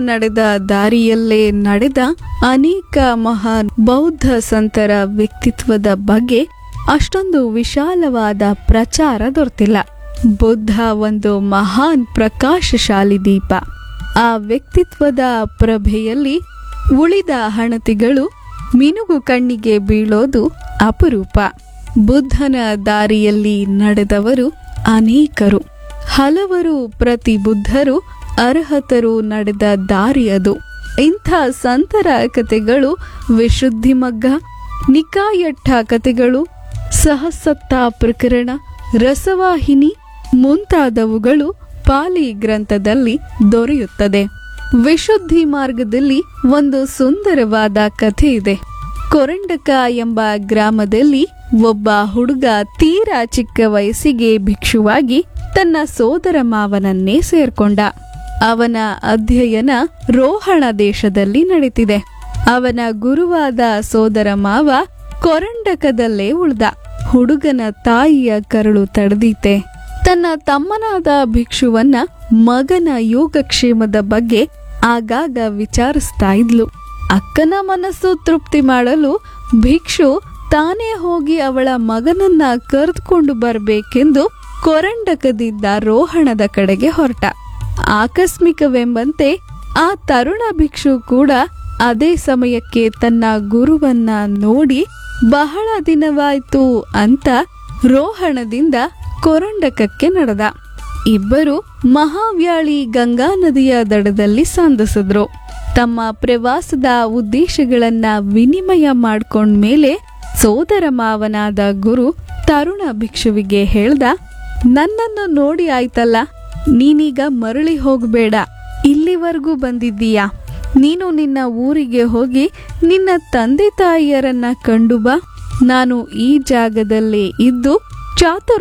ನಡೆದ ದಾರಿಯಲ್ಲೇ ನಡೆದ ಅನೇಕ ಮಹಾನ್ ಬೌದ್ಧ ಸಂತರ ವ್ಯಕ್ತಿತ್ವದ ಬಗ್ಗೆ ಅಷ್ಟೊಂದು ವಿಶಾಲವಾದ ಪ್ರಚಾರ ದೊರೆತಿಲ್ಲ ಬುದ್ಧ ಒಂದು ಮಹಾನ್ ಪ್ರಕಾಶಶಾಲಿ ದೀಪ ಆ ವ್ಯಕ್ತಿತ್ವದ ಪ್ರಭೆಯಲ್ಲಿ ಉಳಿದ ಹಣತಿಗಳು ಮಿನುಗು ಕಣ್ಣಿಗೆ ಬೀಳೋದು ಅಪರೂಪ ಬುದ್ಧನ ದಾರಿಯಲ್ಲಿ ನಡೆದವರು ಅನೇಕರು ಹಲವರು ಪ್ರತಿ ಬುದ್ಧರು ಅರ್ಹತರು ನಡೆದ ದಾರಿ ಅದು ಇಂಥ ಸಂತರ ಕಥೆಗಳು ವಿಶುದ್ಧಿಮಗ್ಗ ನಿಕಾಯಟ್ಟ ಕಥೆಗಳು ಸಹಸತ್ತ ಪ್ರಕರಣ ರಸವಾಹಿನಿ ಮುಂತಾದವುಗಳು ಪಾಲಿ ಗ್ರಂಥದಲ್ಲಿ ದೊರೆಯುತ್ತದೆ ವಿಶುದ್ಧಿ ಮಾರ್ಗದಲ್ಲಿ ಒಂದು ಸುಂದರವಾದ ಕಥೆ ಇದೆ ಕೊರಂಡಕ ಎಂಬ ಗ್ರಾಮದಲ್ಲಿ ಒಬ್ಬ ಹುಡುಗ ತೀರಾ ಚಿಕ್ಕ ವಯಸ್ಸಿಗೆ ಭಿಕ್ಷುವಾಗಿ ತನ್ನ ಸೋದರ ಮಾವನನ್ನೇ ಸೇರ್ಕೊಂಡ ಅವನ ಅಧ್ಯಯನ ರೋಹಣ ದೇಶದಲ್ಲಿ ನಡೀತಿದೆ ಅವನ ಗುರುವಾದ ಸೋದರ ಮಾವ ಕೊರಂಡಕದಲ್ಲೇ ಉಳ್ದ ಹುಡುಗನ ತಾಯಿಯ ಕರಳು ತಡೆದೀತೆ ತನ್ನ ತಮ್ಮನಾದ ಭಿಕ್ಷುವನ್ನ ಮಗನ ಯೋಗಕ್ಷೇಮದ ಬಗ್ಗೆ ಆಗಾಗ ವಿಚಾರಿಸ್ತಾ ಇದ್ಲು ಅಕ್ಕನ ಮನಸ್ಸು ತೃಪ್ತಿ ಮಾಡಲು ಭಿಕ್ಷು ತಾನೇ ಹೋಗಿ ಅವಳ ಮಗನನ್ನ ಕರೆದುಕೊಂಡು ಬರಬೇಕೆಂದು ಕೊರಂಡಕದಿಂದ ರೋಹಣದ ಕಡೆಗೆ ಹೊರಟ ಆಕಸ್ಮಿಕವೆಂಬಂತೆ ಆ ತರುಣ ಭಿಕ್ಷು ಕೂಡ ಅದೇ ಸಮಯಕ್ಕೆ ತನ್ನ ಗುರುವನ್ನ ನೋಡಿ ಬಹಳ ದಿನವಾಯ್ತು ಅಂತ ರೋಹಣದಿಂದ ಕೊರಂಡಕಕ್ಕೆ ನಡೆದ ಇಬ್ಬರು ಮಹಾವ್ಯಾಳಿ ಗಂಗಾ ನದಿಯ ದಡದಲ್ಲಿ ಸಂಧಿಸಿದ್ರು ತಮ್ಮ ಪ್ರವಾಸದ ಉದ್ದೇಶಗಳನ್ನ ವಿನಿಮಯ ಮಾಡ್ಕೊಂಡ್ಮೇಲೆ ಸೋದರ ಮಾವನಾದ ಗುರು ತರುಣ ಭಿಕ್ಷುವಿಗೆ ಹೇಳ್ದ ನನ್ನನ್ನು ನೋಡಿ ಆಯ್ತಲ್ಲ ನೀನೀಗ ಮರಳಿ ಹೋಗಬೇಡ ಇಲ್ಲಿವರೆಗೂ ಬಂದಿದ್ದೀಯಾ ನೀನು ನಿನ್ನ ಊರಿಗೆ ಹೋಗಿ ನಿನ್ನ ತಂದೆ ತಾಯಿಯರನ್ನ ಕಂಡು ಬಾ ನಾನು ಈ ಜಾಗದಲ್ಲೇ ಇದ್ದು ಚಾತುರ್